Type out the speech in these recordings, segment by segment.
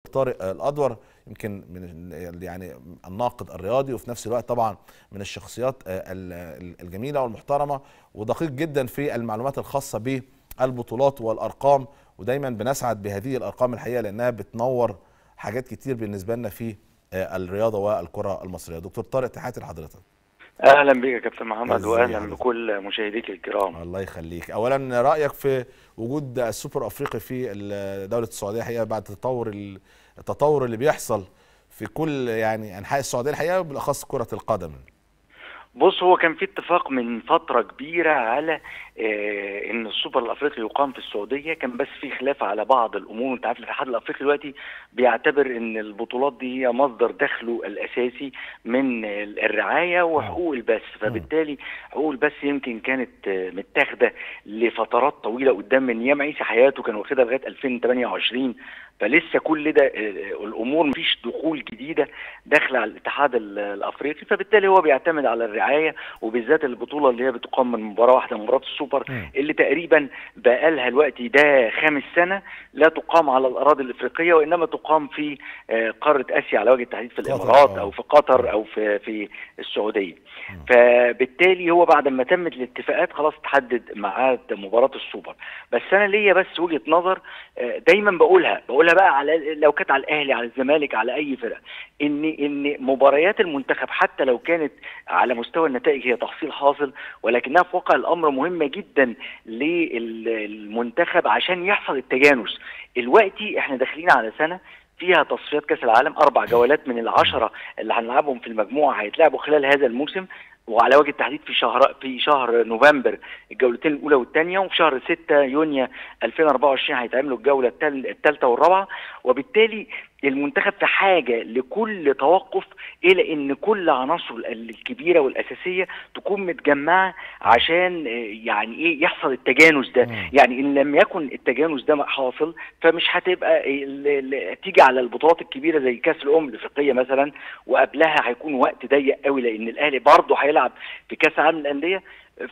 طارق الادور يمكن من يعني الناقد الرياضي وفي نفس الوقت طبعا من الشخصيات الجميله والمحترمه ودقيق جدا في المعلومات الخاصه بالبطولات والارقام ودايما بنسعد بهذه الارقام الحقيقه لانها بتنور حاجات كتير بالنسبه لنا في الرياضه والكره المصريه دكتور طارق تحياتي لحضرتك اهلا بك يا كابتن محمد واهلا بكل مشاهديك الكرام الله يخليك اولا رايك في وجود السوبر افريقي في دوله السعوديه الحقيقه بعد التطور التطور اللي بيحصل في كل يعني انحاء السعوديه الحقيقه بالاخص كره القدم بص هو كان في اتفاق من فترة كبيرة على آه ان السوبر الافريقي يقام في السعودية كان بس في خلاف على بعض الامور انت عارف الاتحاد الافريقي دلوقتي بيعتبر ان البطولات دي هي مصدر دخله الاساسي من الرعاية وحقوق البث فبالتالي حقوق البث يمكن كانت آه متاخدة لفترات طويلة قدام من ايام عيسى حياته كان واخدها لغاية 2028 فلسه كل ده الامور مفيش دخول جديده داخله على الاتحاد الافريقي فبالتالي هو بيعتمد على الرعايه وبالذات البطوله اللي هي بتقام من مباراه واحده مباراه السوبر اللي تقريبا بقى لها الوقت ده خامس سنه لا تقام على الاراضي الافريقيه وانما تقام في قاره اسيا على وجه التحديد في الامارات او في قطر او في في السعوديه فبالتالي هو بعد ما تمت الاتفاقات خلاص تحدد ميعاد مباراه السوبر بس انا ليا بس وجهه نظر دايما بقولها بقولها بقى على لو كانت على الاهلي على الزمالك على اي فرقه ان ان مباريات المنتخب حتى لو كانت على مستوى النتائج هي تحصيل حاصل ولكنها في واقع الامر مهمه جدا للمنتخب عشان يحصل التجانس دلوقتي احنا داخلين على سنه فيها تصفيات كاس العالم اربع جولات من العشره اللي هنلعبهم في المجموعه هيتلعبوا خلال هذا الموسم وعلى وجه التحديد في شهر في شهر نوفمبر الجولتين الاولى والثانيه وفي شهر 6 يونيو 2024 هيتعملوا الجوله الثالثه والرابعه وبالتالي المنتخب في حاجه لكل توقف الى ان كل عناصره الكبيره والاساسيه تكون متجمعه عشان يعني ايه يحصل التجانس ده يعني ان لم يكن التجانس ده حاصل فمش هتبقى تيجي على البطولات الكبيره زي كاس الامم الافريقيه مثلا وقبلها هيكون وقت ضيق قوي لان الاهلي برضه هيلعب في كاس العالم للانديه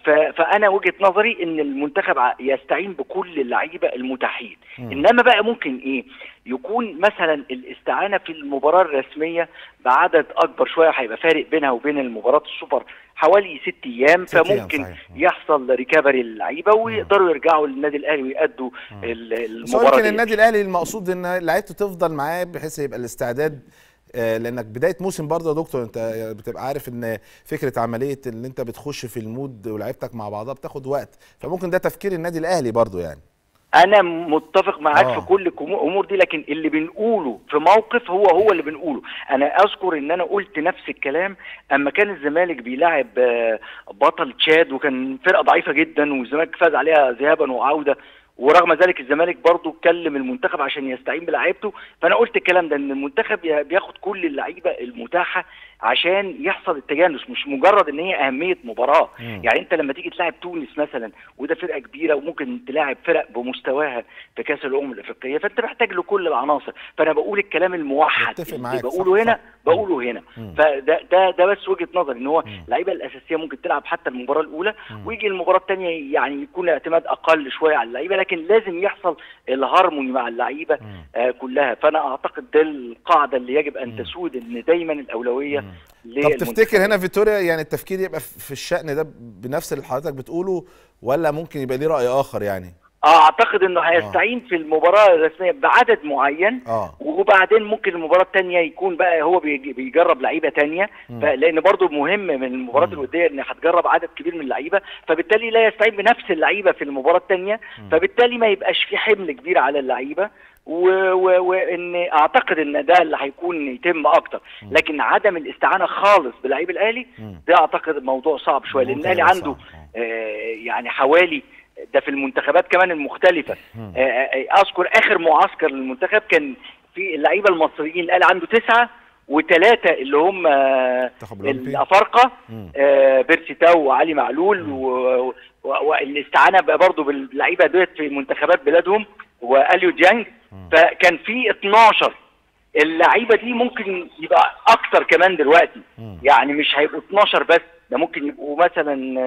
فانا وجهه نظري ان المنتخب يستعين بكل اللعيبه المتاحين انما بقى ممكن ايه يكون مثلا الاستعانه في المباراه الرسميه بعدد اكبر شويه هيبقى فارق بينها وبين المباراه السوبر حوالي ست ايام ست فممكن أيام صحيح. يحصل ريكفري للعيبه ويقدروا يرجعوا للنادي الاهلي ويأدوا ال- بس هو المباراه يمكن دي. النادي الاهلي المقصود ان لعيبته تفضل معاه بحيث يبقى الاستعداد آه، لانك بدايه موسم برضه يا دكتور انت بتبقى عارف ان فكره عمليه ان انت بتخش في المود ولعيبتك مع بعضها بتاخد وقت فممكن ده تفكير النادي الاهلي برضه يعني انا متفق معاك آه. في كل الامور دي لكن اللي بنقوله في موقف هو هو اللي بنقوله انا اذكر ان انا قلت نفس الكلام اما كان الزمالك بيلاعب آه، بطل تشاد وكان فرقه ضعيفه جدا والزمالك فاز عليها ذهابا وعوده ورغم ذلك الزمالك برضه كلم المنتخب عشان يستعين بلعيبته فانا قلت الكلام ده ان المنتخب ي- بياخد كل اللعيبه المتاحه عشان يحصل التجانس مش مجرد ان هي اهميه مباراه مم. يعني انت لما تيجي تلاعب تونس مثلا وده فرقه كبيره وممكن تلاعب فرق بمستواها في كاس الامم الافريقيه فانت محتاج لكل العناصر فانا بقول الكلام الموحد متفق اللي معاك، صح، بقوله هنا صح. بقوله هنا مم. فده ده ده بس وجهه نظر ان هو مم. اللعيبه الاساسيه ممكن تلعب حتى المباراه الاولى مم. ويجي المباراه الثانيه يعني يكون اعتماد اقل شويه على اللعيبه لكن لازم يحصل الهارموني مع اللعيبه مم. آه كلها فانا اعتقد ده القاعده اللي يجب ان مم. تسود ان دايما الاولويه مم. طب للمنتخب. تفتكر هنا فيتوريا يعني التفكير يبقى في الشأن ده بنفس اللي حضرتك بتقوله ولا ممكن يبقى ليه رأي آخر يعني؟ اعتقد انه هيستعين في المباراه الرسميه بعدد معين اه وبعدين ممكن المباراه الثانيه يكون بقى هو بيج- بيجرب لعيبه ثانيه مم. لان برضو مهم من المباريات مم. الوديه ان هتجرب عدد كبير من اللعيبه فبالتالي لا يستعين بنفس اللعيبه في المباراه الثانيه مم. فبالتالي ما يبقاش في حمل كبير على اللعيبه و- و- وان اعتقد ان ده اللي هيكون يتم اكتر مم. لكن عدم الاستعانه خالص بلعيب الاهلي مم. ده اعتقد موضوع صعب شويه لان ممكن الاهلي يبقى عنده صعب. آه. آه، يعني حوالي ده في المنتخبات كمان المختلفه مم. آه، آه، اذكر اخر معسكر للمنتخب كان في اللعيبه المصريين قال عنده تسعه وثلاثه اللي هم آه، منتخب الأولمبي. الافارقه مم. آه، بيرسي تاو وعلي معلول و- و- والاستعانه بقى برضه باللعيبه ديت في منتخبات بلادهم واليو ديانج مم. فكان في 12 اللعيبه دي ممكن يبقى اكتر كمان دلوقتي مم. يعني مش هيبقوا 12 بس ده ممكن يبقوا مثلا آه،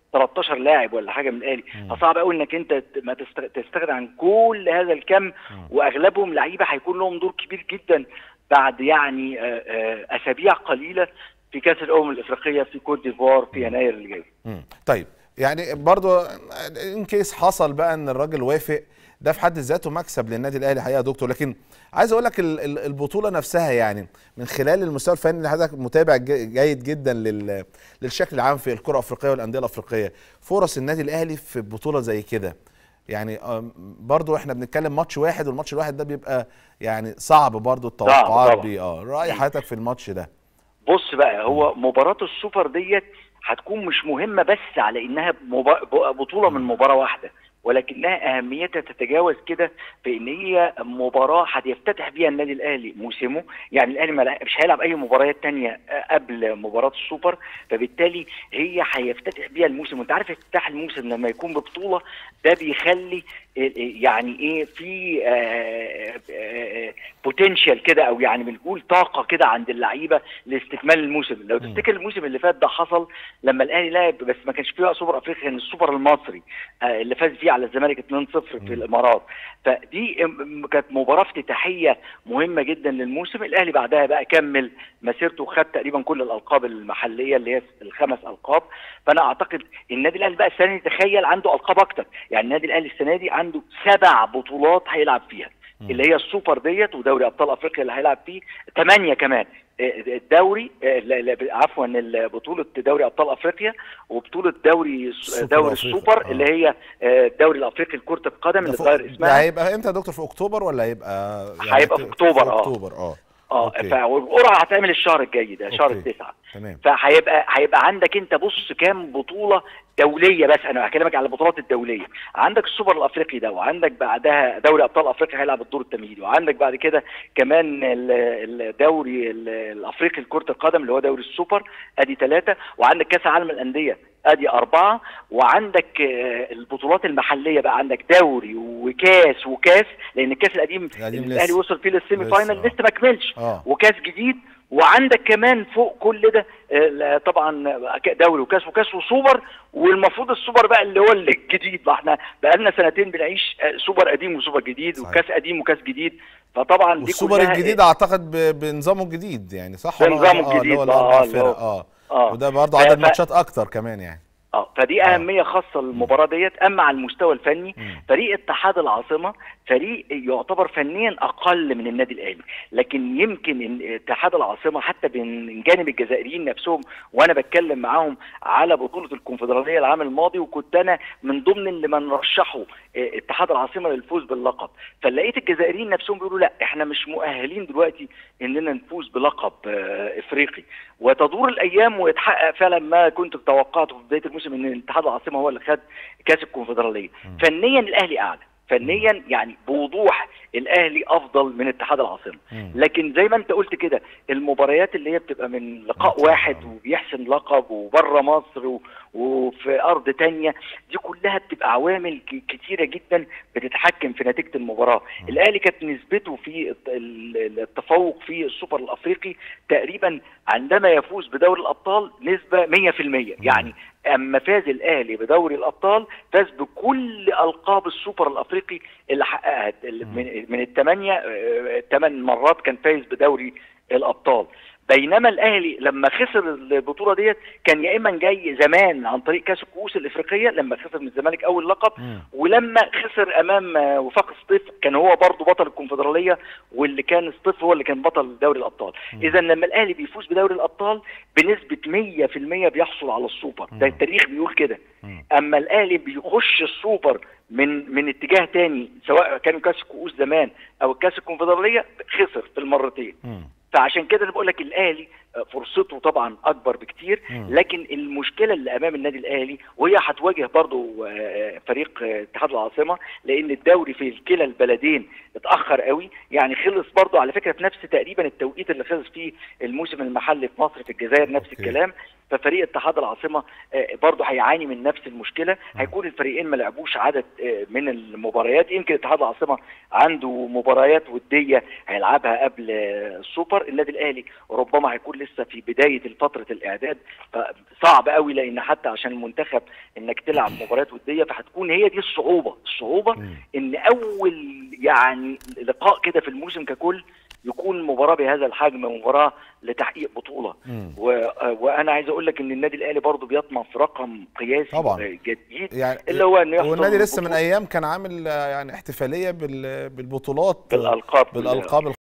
13 لاعب ولا حاجه من الاهلي مم. فصعب قوي انك انت ت- ما تست- تستغنى عن كل هذا الكم واغلبهم لعيبه هيكون لهم دور كبير جدا بعد يعني آه، آه، اسابيع قليله في كاس الامم الافريقيه في كوت ديفوار في يناير اللي جاي مم. طيب يعني برضو ان كيس حصل بقى ان الراجل وافق ده في حد ذاته مكسب للنادي الاهلي حقيقه يا دكتور لكن عايز اقول لك ال- ال- البطوله نفسها يعني من خلال المستوى الفني اللي حضرتك متابع ج- جيد جدا لل- للشكل العام في الكره الافريقيه والانديه الافريقيه فرص النادي الاهلي في بطوله زي كده يعني آم، برضو احنا بنتكلم ماتش واحد والماتش الواحد ده بيبقى يعني صعب برضو التوقعات طبعا. بيه اه راي حضرتك في الماتش ده بص بقى هو مباراة السوبر ديت هتكون مش مهمة بس على انها مبا- ب- بطولة من مباراة واحدة ولكنها اهميتها تتجاوز كده في ان هي مباراة هيفتتح بيها النادي الاهلي موسمه يعني الاهلي ما لع- مش هيلعب اي مباريات تانية قبل مباراة السوبر فبالتالي هي هيفتتح بيها الموسم وانت عارف افتتاح الموسم لما يكون ببطولة ده بيخلي يعني ايه في بوتنشال كده او يعني بنقول طاقه كده عند اللعيبه لاستكمال الموسم لو تفتكر الموسم اللي فات ده حصل لما الاهلي لعب بس ما كانش فيه سوبر افريقيا كان السوبر المصري آه، اللي فاز فيه على الزمالك 2-0 في الامارات فدي م- كانت مباراه افتتاحيه مهمه جدا للموسم الاهلي بعدها بقى كمل مسيرته وخد تقريبا كل الالقاب المحليه اللي هي الخمس القاب فانا اعتقد النادي الاهلي بقى السنه دي تخيل عنده القاب اكتر يعني النادي الاهلي السنه دي عنده سبع بطولات هيلعب فيها اللي هي السوبر ديت ودوري ابطال افريقيا اللي هيلعب فيه ثمانيه كمان آه، الدوري آه، لا- لا، عفوا ال- بطوله دوري ابطال افريقيا وبطوله دوري السوبر دوري الأفريقي. السوبر آه. اللي هي آه، الدوري الافريقي لكره القدم اللي ده فوق- اتغير ده اسمها هيبقى امتى يا دكتور في اكتوبر ولا هيبقى هيبقى في أكتوبر، في آه. اكتوبر اه اه أوكي. ف- والقرعه هتعمل الشهر الجاي ده شهر أوكي. التسعه تمام فهيبقى هيبقى عندك انت بص كام بطوله دوليه بس انا هكلمك على البطولات الدوليه عندك السوبر الافريقي ده وعندك بعدها دوري ابطال افريقيا هيلعب الدور التمهيدي وعندك بعد كده كمان ال- الدوري ال- الافريقي لكره القدم اللي هو دوري السوبر ادي ثلاثه وعندك كاس العالم للانديه ادي اربعه وعندك آه، البطولات المحليه بقى عندك دوري وكاس وكاس لان الكاس القديم القديم الاهلي لسه. وصل فيه للسيمي لسه، فاينل آه. لسه ما كملش اه وكاس جديد وعندك كمان فوق كل ده آه، طبعا دوري وكاس وكاس وسوبر والمفروض السوبر بقى اللي هو الجديد ما احنا بقالنا سنتين بنعيش آه، سوبر قديم وسوبر جديد صحيح. وكاس قديم وكاس جديد فطبعا دي والسوبر كلها الجديد اعتقد ب- بنظامه الجديد يعني صح ولا- بنظامه آه، اللي الجديد هو بقى، الاربع آه، اللي هو- فرق اه اه وده برضه ف- عدد ف- ماتشات اكتر كمان يعني اه فدي آه. اهميه خاصه للمباراه ديت اما على المستوى الفني مم. فريق اتحاد العاصمه فريق يعتبر فنيا اقل من النادي الاهلي لكن يمكن إن اتحاد العاصمه حتى من جانب الجزائريين نفسهم وانا بتكلم معاهم على بطوله الكونفدراليه العام الماضي وكنت انا من ضمن اللي من رشحوا اه، اتحاد العاصمه للفوز باللقب فلقيت الجزائريين نفسهم بيقولوا لا احنا مش مؤهلين دلوقتي اننا نفوز بلقب اه، افريقي وتدور الايام ويتحقق فعلا ما كنت توقعته في بدايه الموسم ان اتحاد العاصمه هو اللي خد كاس الكونفدراليه فنيا الاهلي اعلى فنيا يعني بوضوح الاهلي افضل من اتحاد العاصمه مم. لكن زي ما انت قلت كده المباريات اللي هي بتبقى من لقاء ممتاز. واحد وبيحسم لقب وبره مصر و... وفي ارض تانية دي كلها بتبقى عوامل ك- كتيره جدا بتتحكم في نتيجه المباراه الاهلي كانت نسبته في الت- ال- التفوق في السوبر الافريقي تقريبا عندما يفوز بدوري الابطال نسبه 100% يعني اما فاز الاهلي بدوري الابطال فاز بكل القاب السوبر الافريقي اللي حققها اللي من, من الثمانيه ثمان مرات كان فايز بدوري الابطال بينما الاهلي لما خسر البطوله ديت كان يا اما جاي زمان عن طريق كاس الكؤوس الافريقيه لما خسر من الزمالك اول لقب مم. ولما خسر امام آه، وفاق سطيف كان هو برضه بطل الكونفدراليه واللي كان سطيف هو اللي كان بطل دوري الابطال اذا لما الاهلي بيفوز بدوري الابطال بنسبه 100% بيحصل على السوبر ده التاريخ بيقول كده مم. اما الاهلي بيخش السوبر من من اتجاه تاني سواء كان كاس الكؤوس زمان او الكاس الكونفدراليه خسر في المرتين مم. فعشان كده انا بقول لك الاهلي آه، فرصته طبعا اكبر بكتير مم. لكن المشكله اللي امام النادي الاهلي وهي هتواجه برضو آه، فريق آه، اتحاد العاصمه لان الدوري في كلا البلدين اتاخر قوي يعني خلص برضو على فكره في نفس تقريبا التوقيت اللي خلص فيه الموسم المحلي في مصر في الجزائر نفس أوكي. الكلام ففريق اتحاد العاصمه آه، برضه هيعاني من نفس المشكله هيكون الفريقين ما لعبوش عدد آه، من المباريات يمكن اتحاد العاصمه عنده مباريات وديه هيلعبها قبل آه، السوبر النادي الاهلي ربما هيكون لسه في بدايه فتره الاعداد فصعب قوي لان حتى عشان المنتخب انك تلعب مباريات وديه فهتكون هي دي الصعوبه الصعوبه ان اول يعني لقاء كده في الموسم ككل يكون مباراه بهذا الحجم مباراه لتحقيق بطوله مم. و... وانا عايز اقول لك ان النادي الاهلي برضه بيطمع في رقم قياسي طبعاً. جديد يعني اللي هو انه يحصل والنادي لسه من بطولة ايام كان عامل آه، يعني احتفاليه بال- بالبطولات بالالقاب بالالقاب